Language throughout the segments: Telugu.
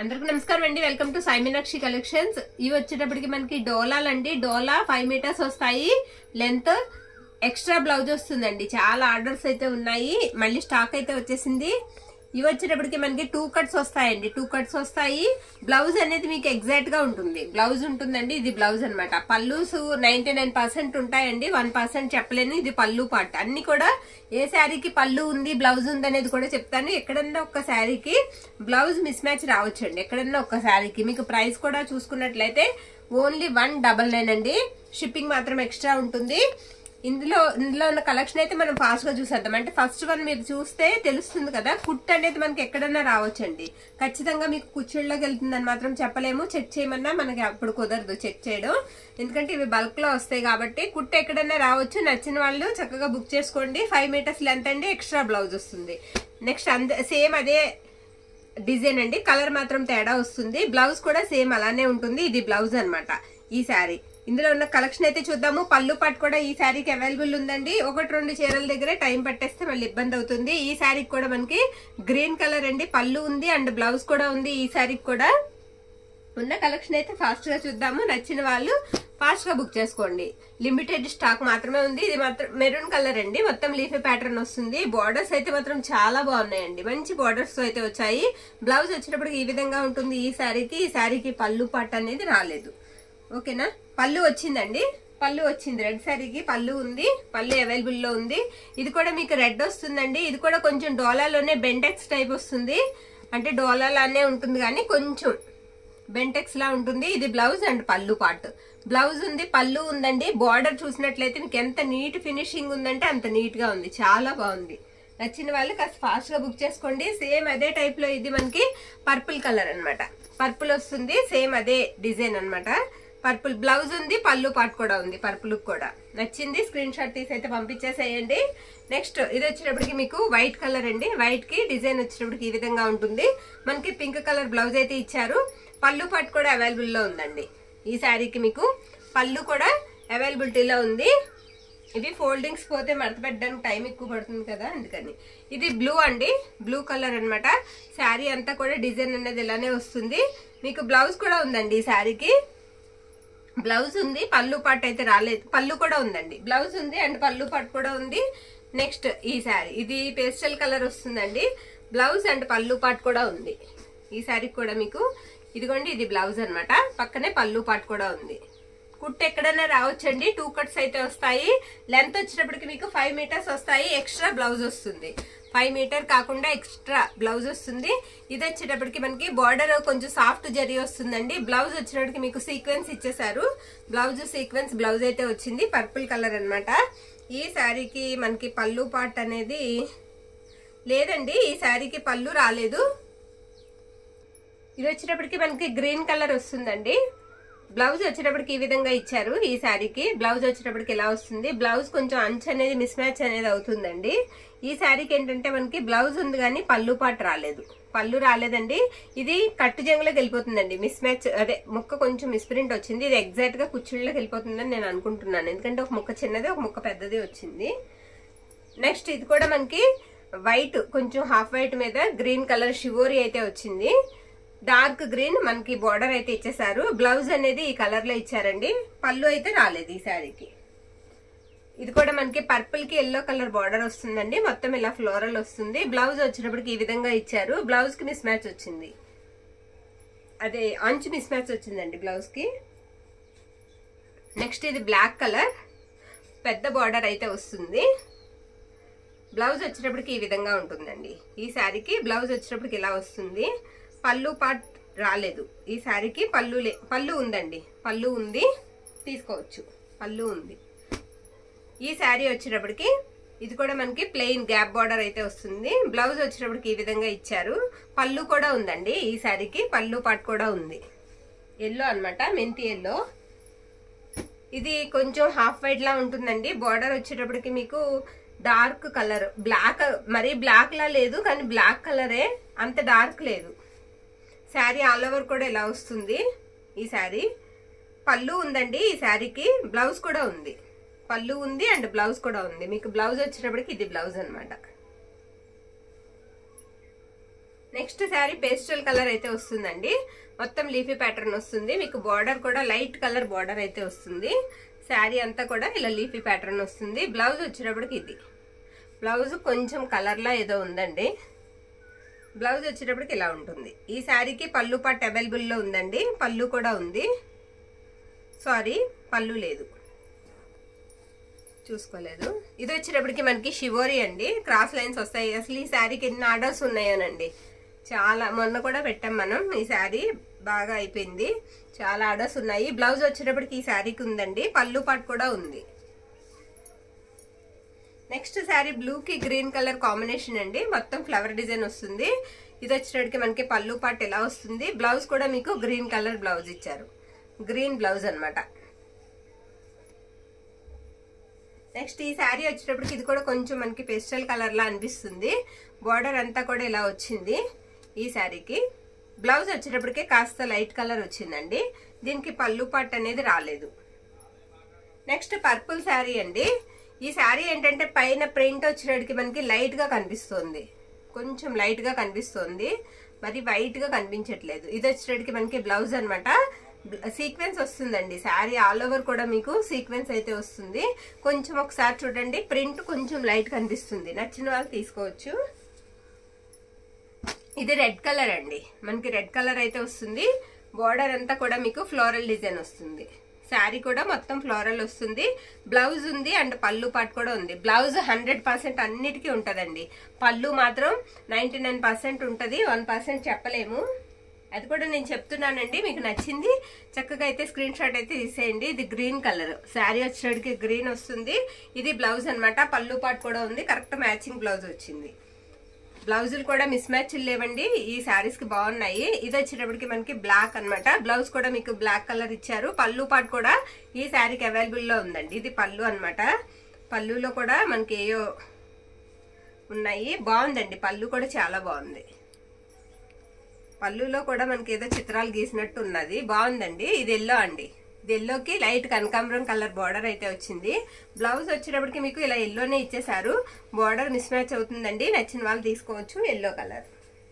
అందరికి నమస్కారం అండి వెల్కమ్ టు సైమినాక్షి కలెక్షన్స్ ఇవి వచ్చేటప్పటికి మనకి డోలాలండి డోలా ఫైవ్ మీటర్స్ వస్తాయి లెంత్ ఎక్స్ట్రా బ్లౌజ్ వస్తుందండి చాలా ఆర్డర్స్ అయితే ఉన్నాయి మళ్ళీ స్టాక్ అయితే వచ్చేసింది ఇవి వచ్చేటప్పటికి మనకి టూ కట్స్ వస్తాయండి టూ కట్స్ వస్తాయి బ్లౌజ్ అనేది మీకు ఎగ్జాక్ట్ గా ఉంటుంది బ్లౌజ్ ఉంటుందండి ఇది బ్లౌజ్ అనమాట పల్లూస్ నైన్టీ నైన్ పర్సెంట్ ఉంటాయండి వన్ పర్సెంట్ చెప్పలేను ఇది పళ్ళు పార్ట్ అన్ని కూడా ఏ శారీకి పళ్ళు ఉంది బ్లౌజ్ ఉంది అనేది కూడా చెప్తాను ఎక్కడన్నా ఒక శారీకి బ్లౌజ్ మిస్ మ్యాచ్ రావచ్చండి ఎక్కడన్నా ఒక శారీకి మీకు ప్రైస్ కూడా చూసుకున్నట్లయితే ఓన్లీ వన్ డబల్ నైన్ అండి షిప్పింగ్ మాత్రం ఎక్స్ట్రా ఉంటుంది ఇందులో ఇందులో ఉన్న కలెక్షన్ అయితే మనం ఫాస్ట్ గా చూసేద్దాం అంటే ఫస్ట్ వన్ మీరు చూస్తే తెలుస్తుంది కదా కుట్ అనేది మనకి ఎక్కడన్నా రావచ్చండి ఖచ్చితంగా మీకు కుచ్చిళ్ళకి వెళ్తుందని మాత్రం చెప్పలేము చెక్ చేయమన్నా మనకి అప్పుడు కుదరదు చెక్ చేయడం ఎందుకంటే ఇవి బల్క్ లో వస్తాయి కాబట్టి కుట్ ఎక్కడన్నా రావచ్చు నచ్చిన వాళ్ళు చక్కగా బుక్ చేసుకోండి ఫైవ్ మీటర్స్ లెంత్ అండి ఎక్స్ట్రా బ్లౌజ్ వస్తుంది నెక్స్ట్ అంద సేమ్ అదే డిజైన్ అండి కలర్ మాత్రం తేడా వస్తుంది బ్లౌజ్ కూడా సేమ్ అలానే ఉంటుంది ఇది బ్లౌజ్ అన్నమాట ఈ శారీ ఇందులో ఉన్న కలెక్షన్ అయితే చూద్దాము పళ్ళు పట్టు కూడా ఈ శారీకి అవైలబుల్ ఉందండి ఒకటి రెండు చీరల దగ్గరే టైం పట్టేస్తే మళ్ళీ ఇబ్బంది అవుతుంది ఈ శారీకి కూడా మనకి గ్రీన్ కలర్ అండి పళ్ళు ఉంది అండ్ బ్లౌజ్ కూడా ఉంది ఈ శారీకి కూడా ఉన్న కలెక్షన్ అయితే ఫాస్ట్ గా చూద్దాము నచ్చిన వాళ్ళు ఫాస్ట్ గా బుక్ చేసుకోండి లిమిటెడ్ స్టాక్ మాత్రమే ఉంది ఇది మాత్రం మెరూన్ కలర్ అండి మొత్తం లీఫీ ప్యాటర్న్ వస్తుంది బార్డర్స్ అయితే మాత్రం చాలా బాగున్నాయండి మంచి బార్డర్స్ అయితే వచ్చాయి బ్లౌజ్ వచ్చేటప్పటికి ఈ విధంగా ఉంటుంది ఈ శారీకి ఈ శారీకి పళ్ళు పట్టు అనేది రాలేదు ఓకేనా పళ్ళు వచ్చిందండి పళ్ళు వచ్చింది రెడ్ శారీకి పళ్ళు ఉంది పళ్ళు అవైలబుల్ లో ఉంది ఇది కూడా మీకు రెడ్ వస్తుందండి ఇది కూడా కొంచెం డోలాలోనే బెంటెక్స్ టైప్ వస్తుంది అంటే డోలా లానే ఉంటుంది కానీ కొంచెం బెంటెక్స్ లా ఉంటుంది ఇది blouse and pallu part blouse ఉంది పళ్ళు ఉందండి బార్డర్ చూసినట్లయితే మీకు ఎంత నీట్ ఫినిషింగ్ ఉందంటే అంత నీట్ గా ఉంది చాలా బాగుంది నచ్చిన వాళ్ళు కాస్త ఫాస్ట్ గా బుక్ చేసుకోండి సేమ్ అదే టైప్ లో ఇది మనకి పర్పుల్ కలర్ అన్నమాట పర్పుల్ వస్తుంది సేమ్ అదే డిజైన్ అన్నమాట పర్పుల్ బ్లౌజ్ ఉంది పళ్ళు పార్ట్ కూడా ఉంది పర్పుల్ కూడా నచ్చింది స్క్రీన్ షాట్ తీసి అయితే పంపించేసేయండి నెక్స్ట్ ఇది వచ్చేటప్పటికి మీకు వైట్ కలర్ అండి వైట్ కి డిజైన్ వచ్చేటప్పటికి ఈ విధంగా ఉంటుంది మనకి పింక్ కలర్ బ్లౌజ్ అయితే ఇచ్చారు పళ్ళు పార్ట్ కూడా అవైలబుల్ లో ఉందండి ఈ శారీకి మీకు పళ్ళు కూడా అవైలబిలిటీలో ఉంది ఇది ఫోల్డింగ్స్ పోతే మడత పెట్టడానికి టైం ఎక్కువ పడుతుంది కదా అందుకని ఇది బ్లూ అండి బ్లూ కలర్ అన్నమాట శారీ అంతా కూడా డిజైన్ అనేది ఇలానే వస్తుంది మీకు బ్లౌజ్ కూడా ఉందండి ఈ శారీకి బ్లౌజ్ ఉంది పళ్ళు పాటు అయితే రాలేదు పళ్ళు కూడా ఉందండి బ్లౌజ్ ఉంది అండ్ పళ్ళు పాటు కూడా ఉంది నెక్స్ట్ ఈ శారీ ఇది పేస్టల్ కలర్ వస్తుందండి బ్లౌజ్ అండ్ పళ్ళు పాటు కూడా ఉంది ఈ శారీకి కూడా మీకు ఇదిగోండి ఇది బ్లౌజ్ అన్నమాట పక్కనే పళ్ళు పాటు కూడా ఉంది కుట్ ఎక్కడైనా రావచ్చండి టూ కట్స్ అయితే వస్తాయి లెంత్ వచ్చినప్పటికి మీకు ఫైవ్ మీటర్స్ వస్తాయి ఎక్స్ట్రా బ్లౌజ్ వస్తుంది ఫైవ్ మీటర్ కాకుండా ఎక్స్ట్రా బ్లౌజ్ వస్తుంది ఇది వచ్చేటప్పటికి మనకి బార్డర్ కొంచెం సాఫ్ట్ జరీ వస్తుందండి బ్లౌజ్ వచ్చినప్పటికి మీకు సీక్వెన్స్ ఇచ్చేసారు బ్లౌజ్ సీక్వెన్స్ బ్లౌజ్ అయితే వచ్చింది పర్పుల్ కలర్ అన్నమాట ఈ శారీకి మనకి పళ్ళు పార్ట్ అనేది లేదండి ఈ శారీకి పళ్ళు రాలేదు ఇది వచ్చేటప్పటికి మనకి గ్రీన్ కలర్ వస్తుందండి బ్లౌజ్ వచ్చేటప్పటికి ఈ విధంగా ఇచ్చారు ఈ శారీకి బ్లౌజ్ వచ్చేటప్పటికి ఇలా వస్తుంది బ్లౌజ్ కొంచెం అంచు అనేది మిస్ మ్యాచ్ అనేది అవుతుందండి ఈ శారీకి ఏంటంటే మనకి బ్లౌజ్ ఉంది కానీ పళ్ళు పాటు రాలేదు పళ్ళు రాలేదండి ఇది కట్టు జంగులోకి వెళ్ళిపోతుందండి మిస్ మ్యాచ్ అదే ముక్క కొంచెం మిస్ప్రింట్ వచ్చింది ఇది ఎగ్జాక్ట్ గా కుచ్చుళ్ళకి వెళ్ళిపోతుందని నేను అనుకుంటున్నాను ఎందుకంటే ఒక ముక్క చిన్నది ఒక ముక్క పెద్దది వచ్చింది నెక్స్ట్ ఇది కూడా మనకి వైట్ కొంచెం హాఫ్ వైట్ మీద గ్రీన్ కలర్ షివోరీ అయితే వచ్చింది డార్క్ గ్రీన్ మనకి బార్డర్ అయితే ఇచ్చేసారు బ్లౌజ్ అనేది ఈ కలర్ లో ఇచ్చారండి పళ్ళు అయితే రాలేదు ఈ శారీకి ఇది కూడా మనకి పర్పుల్ కి ఎల్లో కలర్ బార్డర్ వస్తుందండి మొత్తం ఇలా ఫ్లోరల్ వస్తుంది బ్లౌజ్ వచ్చేటప్పటికి ఈ విధంగా ఇచ్చారు బ్లౌజ్ కి మిస్ మ్యాచ్ వచ్చింది అదే అంచు మిస్ మ్యాచ్ వచ్చిందండి బ్లౌజ్ కి నెక్స్ట్ ఇది బ్లాక్ కలర్ పెద్ద బార్డర్ అయితే వస్తుంది బ్లౌజ్ వచ్చేటప్పటికి ఈ విధంగా ఉంటుందండి ఈ శారీకి బ్లౌజ్ వచ్చేటప్పటికి ఇలా వస్తుంది పళ్ళు పాట్ రాలేదు ఈ శారీకి పళ్ళు లే పళ్ళు ఉందండి పళ్ళు ఉంది తీసుకోవచ్చు పళ్ళు ఉంది ఈ శారీ వచ్చేటప్పటికి ఇది కూడా మనకి ప్లెయిన్ గ్యాప్ బార్డర్ అయితే వస్తుంది బ్లౌజ్ వచ్చేటప్పటికి ఈ విధంగా ఇచ్చారు పళ్ళు కూడా ఉందండి ఈ శారీకి పళ్ళు పాట్ కూడా ఉంది ఎల్లో అనమాట మెంతి ఎల్లో ఇది కొంచెం హాఫ్ వైట్ లా ఉంటుందండి బార్డర్ వచ్చేటప్పటికి మీకు డార్క్ కలర్ బ్లాక్ మరీ బ్లాక్ లా లేదు కానీ బ్లాక్ కలరే అంత డార్క్ లేదు శారీ ఆల్ ఓవర్ కూడా ఇలా వస్తుంది ఈ శారీ పళ్ళు ఉందండి ఈ శారీకి బ్లౌజ్ కూడా ఉంది పళ్ళు ఉంది అండ్ బ్లౌజ్ కూడా ఉంది మీకు బ్లౌజ్ వచ్చేటప్పటికి ఇది బ్లౌజ్ అనమాట నెక్స్ట్ శారీ పేస్టల్ కలర్ అయితే వస్తుందండి మొత్తం లీఫీ ప్యాటర్న్ వస్తుంది మీకు బార్డర్ కూడా లైట్ కలర్ బార్డర్ అయితే వస్తుంది శారీ అంతా కూడా ఇలా లీఫీ ప్యాటర్న్ వస్తుంది బ్లౌజ్ వచ్చేటప్పటికి ఇది బ్లౌజ్ కొంచెం కలర్లా ఏదో ఉందండి బ్లౌజ్ వచ్చేటప్పటికి ఇలా ఉంటుంది ఈ శారీకి పళ్ళు పాట్ అవైలబుల్లో ఉందండి పళ్ళు కూడా ఉంది సారీ పళ్ళు లేదు చూసుకోలేదు ఇది వచ్చేటప్పటికి మనకి షివోరి అండి క్రాస్ లైన్స్ వస్తాయి అసలు ఈ శారీకి ఎన్ని ఆర్డర్స్ ఉన్నాయోనండి చాలా మొన్న కూడా పెట్టాం మనం ఈ శారీ బాగా అయిపోయింది చాలా ఆర్డర్స్ ఉన్నాయి బ్లౌజ్ వచ్చేటప్పటికి ఈ శారీకి ఉందండి పళ్ళు పాట్ కూడా ఉంది నెక్స్ట్ శారీ బ్లూకి గ్రీన్ కలర్ కాంబినేషన్ అండి మొత్తం ఫ్లవర్ డిజైన్ వస్తుంది ఇది వచ్చేటప్పటికి మనకి పళ్ళు పాట్ ఎలా వస్తుంది బ్లౌజ్ కూడా మీకు గ్రీన్ కలర్ బ్లౌజ్ ఇచ్చారు గ్రీన్ బ్లౌజ్ అనమాట నెక్స్ట్ ఈ శారీ వచ్చేటప్పటికి ఇది కూడా కొంచెం మనకి పేస్టల్ కలర్ లా అనిపిస్తుంది బార్డర్ అంతా కూడా ఇలా వచ్చింది ఈ శారీకి బ్లౌజ్ వచ్చేటప్పటికే కాస్త లైట్ కలర్ వచ్చిందండి దీనికి పళ్ళు పట్టు అనేది రాలేదు నెక్స్ట్ పర్పుల్ శారీ అండి ఈ శారీ ఏంటంటే పైన ప్రింట్ వచ్చేటప్పటికి మనకి లైట్ గా కనిపిస్తుంది కొంచెం లైట్ గా కనిపిస్తుంది మరి వైట్ గా కనిపించట్లేదు ఇది వచ్చేటప్పటికి మనకి బ్లౌజ్ అనమాట సీక్వెన్స్ వస్తుందండి శారీ ఆల్ ఓవర్ కూడా మీకు సీక్వెన్స్ అయితే వస్తుంది కొంచెం ఒకసారి చూడండి ప్రింట్ కొంచెం లైట్ కనిపిస్తుంది నచ్చిన వాళ్ళు తీసుకోవచ్చు ఇది రెడ్ కలర్ అండి మనకి రెడ్ కలర్ అయితే వస్తుంది బార్డర్ అంతా కూడా మీకు ఫ్లోరల్ డిజైన్ వస్తుంది శారీ కూడా మొత్తం ఫ్లోరల్ వస్తుంది బ్లౌజ్ ఉంది అండ్ పళ్ళు పాటు కూడా ఉంది బ్లౌజ్ హండ్రెడ్ పర్సెంట్ అన్నిటికీ ఉంటుందండి పళ్ళు మాత్రం నైంటీ నైన్ పర్సెంట్ ఉంటుంది వన్ పర్సెంట్ చెప్పలేము అది కూడా నేను చెప్తున్నానండి మీకు నచ్చింది చక్కగా అయితే స్క్రీన్ షాట్ అయితే తీసేయండి ఇది గ్రీన్ కలర్ శారీ వచ్చేటికి గ్రీన్ వస్తుంది ఇది బ్లౌజ్ అనమాట పళ్ళు పాటు కూడా ఉంది కరెక్ట్ మ్యాచింగ్ బ్లౌజ్ వచ్చింది బ్లౌజులు కూడా మిస్ మ్యాచ్ లేవండి ఈ శారీస్ కి బాగున్నాయి ఇది వచ్చేటప్పటికి మనకి బ్లాక్ అన్నమాట బ్లౌజ్ కూడా మీకు బ్లాక్ కలర్ ఇచ్చారు పళ్ళు పాటు కూడా ఈ శారీకి అవైలబుల్ లో ఉందండి ఇది పళ్ళు అన్నమాట పళ్ళులో కూడా మనకి ఏయో ఉన్నాయి బాగుందండి పళ్ళు కూడా చాలా బాగుంది పళ్ళులో కూడా మనకి ఏదో చిత్రాలు గీసినట్టు ఉన్నది బాగుందండి ఇది ఎల్లో అండి ఇది ఎల్లోకి లైట్ కనకాంబరం కలర్ బార్డర్ అయితే వచ్చింది బ్లౌజ్ వచ్చేటప్పటికి మీకు ఇలా ఎల్లోనే ఇచ్చేసారు బార్డర్ మిస్ మ్యాచ్ అవుతుందండి నచ్చిన వాళ్ళు తీసుకోవచ్చు ఎల్లో కలర్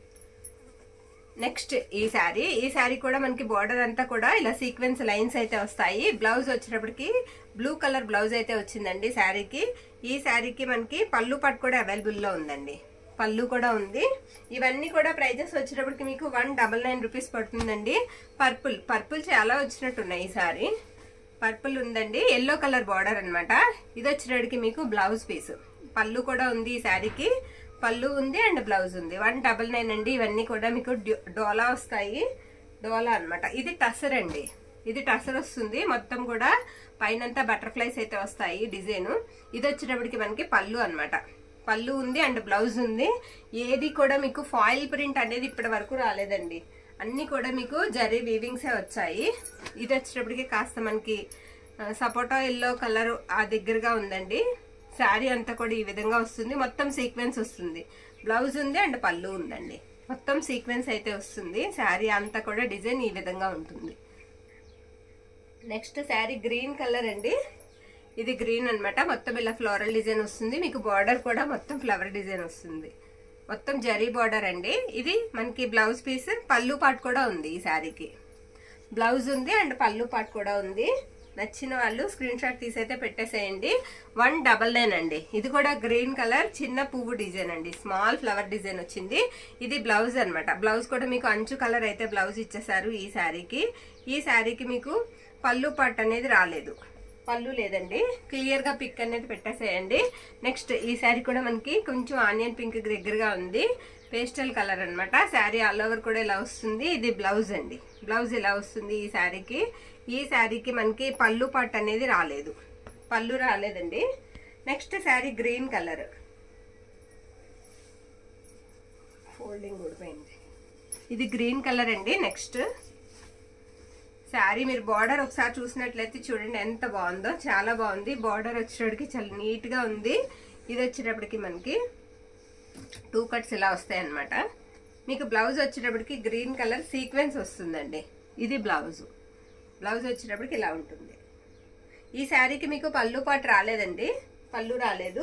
నెక్స్ట్ ఈ శారీ ఈ శారీ కూడా మనకి బార్డర్ అంతా కూడా ఇలా సీక్వెన్స్ లైన్స్ అయితే వస్తాయి బ్లౌజ్ వచ్చేటప్పటికి బ్లూ కలర్ బ్లౌజ్ అయితే వచ్చిందండి శారీకి ఈ శారీకి మనకి పళ్ళు పట్టు కూడా అవైలబుల్లో ఉందండి పళ్ళు కూడా ఉంది ఇవన్నీ కూడా ప్రైజెస్ వచ్చేటప్పటికి మీకు వన్ డబల్ నైన్ రూపీస్ పడుతుందండి పర్పుల్ పర్పుల్ చాలా వచ్చినట్టున్నాయి ఈ సారీ పర్పుల్ ఉందండి ఎల్లో కలర్ బార్డర్ అన్నమాట ఇది వచ్చేటప్పటికి మీకు బ్లౌజ్ పీస్ పళ్ళు కూడా ఉంది ఈ శారీకి పళ్ళు ఉంది అండ్ బ్లౌజ్ ఉంది వన్ డబల్ నైన్ అండి ఇవన్నీ కూడా మీకు డ్యూ- డోలా వస్తాయి డోలా అన్నమాట ఇది టసర్ అండి ఇది టసర్ వస్తుంది మొత్తం కూడా పైనంతా బటర్ఫ్లైస్ అయితే వస్తాయి డిజైన్ ఇది వచ్చేటప్పటికి మనకి పళ్ళు అన్నమాట పళ్ళు ఉంది అండ్ బ్లౌజ్ ఉంది ఏది కూడా మీకు ఫాయిల్ ప్రింట్ అనేది ఇప్పటి వరకు రాలేదండి అన్ని కూడా మీకు జరీ వీవింగ్సే వచ్చాయి ఇది వచ్చేటప్పటికి కాస్త మనకి ఆ, సపోటా ఎల్లో కలర్ ఆ దగ్గరగా ఉందండి శారీ అంతా కూడా ఈ విధంగా వస్తుంది మొత్తం సీక్వెన్స్ వస్తుంది బ్లౌజ్ ఉంది అండ్ పళ్ళు ఉందండి మొత్తం సీక్వెన్స్ అయితే వస్తుంది శారీ అంతా కూడా డిజైన్ ఈ విధంగా ఉంటుంది నెక్స్ట్ శారీ గ్రీన్ కలర్ అండి ఇది గ్రీన్ అన్నమాట మొత్తం ఇలా ఫ్లోరల్ డిజైన్ వస్తుంది మీకు బార్డర్ కూడా మొత్తం ఫ్లవర్ డిజైన్ వస్తుంది మొత్తం జరీ బార్డర్ అండి ఇది మనకి బ్లౌజ్ పీస్ పళ్ళు పాటు కూడా ఉంది ఈ శారీకి బ్లౌజ్ ఉంది అండ్ పళ్ళు పాటు కూడా ఉంది నచ్చిన వాళ్ళు స్క్రీన్ షాట్ తీసైతే పెట్టేసేయండి వన్ డబల్ నైన్ అండి ఇది కూడా గ్రీన్ కలర్ చిన్న పువ్వు డిజైన్ అండి స్మాల్ ఫ్లవర్ డిజైన్ వచ్చింది ఇది బ్లౌజ్ అన్నమాట బ్లౌజ్ కూడా మీకు అంచు కలర్ అయితే బ్లౌజ్ ఇచ్చేసారు ఈ శారీకి ఈ శారీకి మీకు పళ్ళు పట్టు అనేది రాలేదు పళ్ళు లేదండి క్లియర్ గా పిక్ అనేది పెట్టేసేయండి నెక్స్ట్ ఈ శారీ కూడా మనకి కొంచెం ఆనియన్ పింక్ దగ్గరగా ఉంది పేస్టల్ కలర్ అన్నమాట శారీ ఆల్ ఓవర్ కూడా ఇలా వస్తుంది ఇది బ్లౌజ్ అండి బ్లౌజ్ ఇలా వస్తుంది ఈ శారీకి ఈ శారీకి మనకి పళ్ళు పట్టు అనేది రాలేదు పళ్ళు రాలేదండి next saree green colour folding ఊడిపోయింది ఇది గ్రీన్ కలర్ అండి నెక్స్ట్ శారీ మీరు బార్డర్ ఒకసారి చూసినట్లయితే చూడండి ఎంత బాగుందో చాలా బాగుంది బార్డర్ వచ్చేటప్పటికి చాలా నీట్ గా ఉంది ఇది వచ్చేటప్పటికి మనకి టూ కట్స్ ఇలా వస్తాయి అన్నమాట మీకు బ్లౌజ్ వచ్చేటప్పటికి గ్రీన్ కలర్ సీక్వెన్స్ వస్తుందండి ఇది బ్లౌజ్ బ్లౌజ్ వచ్చేటప్పటికి ఇలా ఉంటుంది ఈ శారీకి మీకు పళ్ళు పాటు రాలేదండి పళ్ళు రాలేదు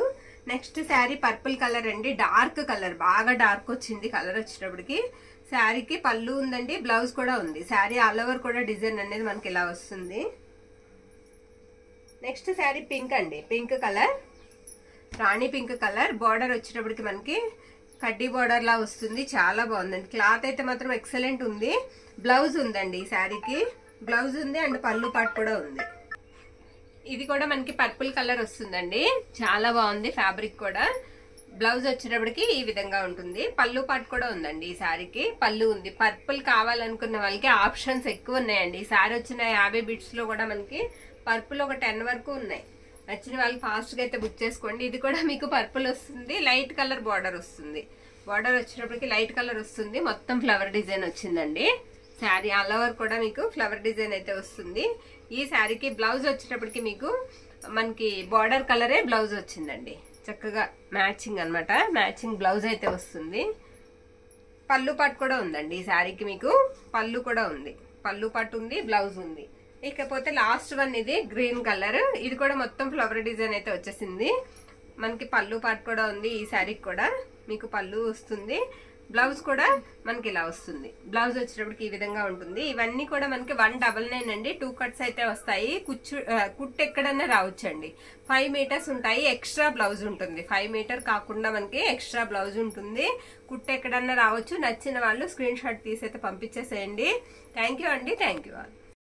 నెక్స్ట్ శారీ పర్పుల్ కలర్ అండి డార్క్ కలర్ బాగా డార్క్ వచ్చింది కలర్ వచ్చేటప్పటికి శారీకి పళ్ళు ఉందండి బ్లౌజ్ కూడా ఉంది శారీ ఆల్ ఓవర్ కూడా డిజైన్ అనేది మనకి ఇలా వస్తుంది నెక్స్ట్ శారీ పింక్ అండి pink colour Rani pink colour border వచ్చేటప్పటికి మనకి కడ్డీ బార్డర్ లా వస్తుంది చాలా బాగుందండి క్లాత్ అయితే మాత్రం ఎక్సలెంట్ ఉంది బ్లౌజ్ ఉందండి ఈ శారీకి బ్లౌజ్ ఉంది అండ్ పళ్ళు పాటు కూడా ఉంది ఇది కూడా మనకి పర్పుల్ కలర్ వస్తుందండి చాలా బాగుంది ఫ్యాబ్రిక్ కూడా బ్లౌజ్ వచ్చేటప్పటికి ఈ విధంగా ఉంటుంది పళ్ళు పాటు కూడా ఉందండి ఈ శారీకి పళ్ళు ఉంది పర్పుల్ కావాలనుకున్న వాళ్ళకి ఆప్షన్స్ ఎక్కువ ఉన్నాయండి ఈ శారీ వచ్చిన యాభై బిట్స్ లో కూడా మనకి పర్పుల్ ఒక టెన్ వరకు ఉన్నాయి నచ్చిన వాళ్ళు ఫాస్ట్ గా అయితే బుక్ చేసుకోండి ఇది కూడా మీకు పర్పుల్ వస్తుంది లైట్ కలర్ బార్డర్ వస్తుంది బార్డర్ వచ్చేటప్పటికి లైట్ కలర్ వస్తుంది మొత్తం ఫ్లవర్ డిజైన్ వచ్చిందండి శారీ ఆల్ ఓవర్ కూడా మీకు ఫ్లవర్ డిజైన్ అయితే వస్తుంది ఈ శారీకి బ్లౌజ్ వచ్చేటప్పటికి మీకు మనకి బార్డర్ కలరే బ్లౌజ్ వచ్చిందండి చక్కగా మ్యాచింగ్ అన్నమాట మ్యాచింగ్ బ్లౌజ్ అయితే వస్తుంది పళ్ళు పట్టు కూడా ఉందండి ఈ శారీకి మీకు పళ్ళు కూడా ఉంది పళ్ళు పట్టు ఉంది బ్లౌజ్ ఉంది ఇకపోతే లాస్ట్ వన్ ఇది గ్రీన్ కలర్ ఇది కూడా మొత్తం ఫ్లవర్ డిజైన్ అయితే వచ్చేసింది మనకి పళ్ళు పాటు కూడా ఉంది ఈ శారీకి కూడా మీకు పళ్ళు వస్తుంది బ్లౌజ్ కూడా మనకి ఇలా వస్తుంది బ్లౌజ్ వచ్చేటప్పటికి ఈ విధంగా ఉంటుంది ఇవన్నీ కూడా మనకి వన్ డబల్ నైన్ అండి టూ కట్స్ అయితే వస్తాయి కుచ్చు ఆ, కుట్టు ఎక్కడన్నా రావచ్చండి ఫైవ్ మీటర్స్ ఉంటాయి ఎక్స్ట్రా బ్లౌజ్ ఉంటుంది ఫైవ్ మీటర్ కాకుండా మనకి ఎక్స్ట్రా బ్లౌజ్ ఉంటుంది కుట్టు ఎక్కడన్నా రావచ్చు నచ్చిన వాళ్ళు స్క్రీన్ షాట్ తీసి అయితే పంపించేసేయండి థ్యాంక్ యూ అండి థ్యాంక్ యూ ఆల్